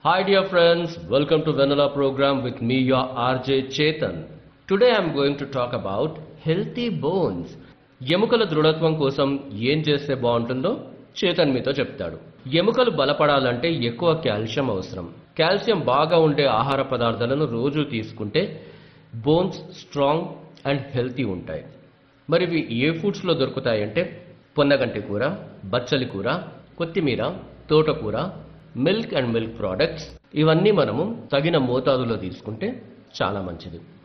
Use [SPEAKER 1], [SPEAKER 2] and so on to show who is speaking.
[SPEAKER 1] Hi dear friends, welcome to Vanilla program with me your RJ Chetan. Today I am going to talk about healthy bones. ఎముకల దృఢత్వం కోసం ఏం చేస్తే బాగుంటుందో చేతన్ మీతో చెప్తాడు ఎముకలు బలపడాలంటే ఎక్కువ కాల్షియం అవసరం కాల్షియం బాగా ఉండే ఆహార పదార్థాలను రోజు తీసుకుంటే బోన్స్ స్ట్రాంగ్ అండ్ హెల్తీ ఉంటాయి మరి ఇవి ఏ ఫుడ్స్లో దొరుకుతాయంటే పొన్నగంటి కూర బచ్చలి కూర కొత్తిమీర తోటకూర మిల్క్ అండ్ మిల్క్ ప్రోడక్ట్స్ ఇవన్నీ మనము తగిన మోతాదులో తీసుకుంటే చాలా మంచిది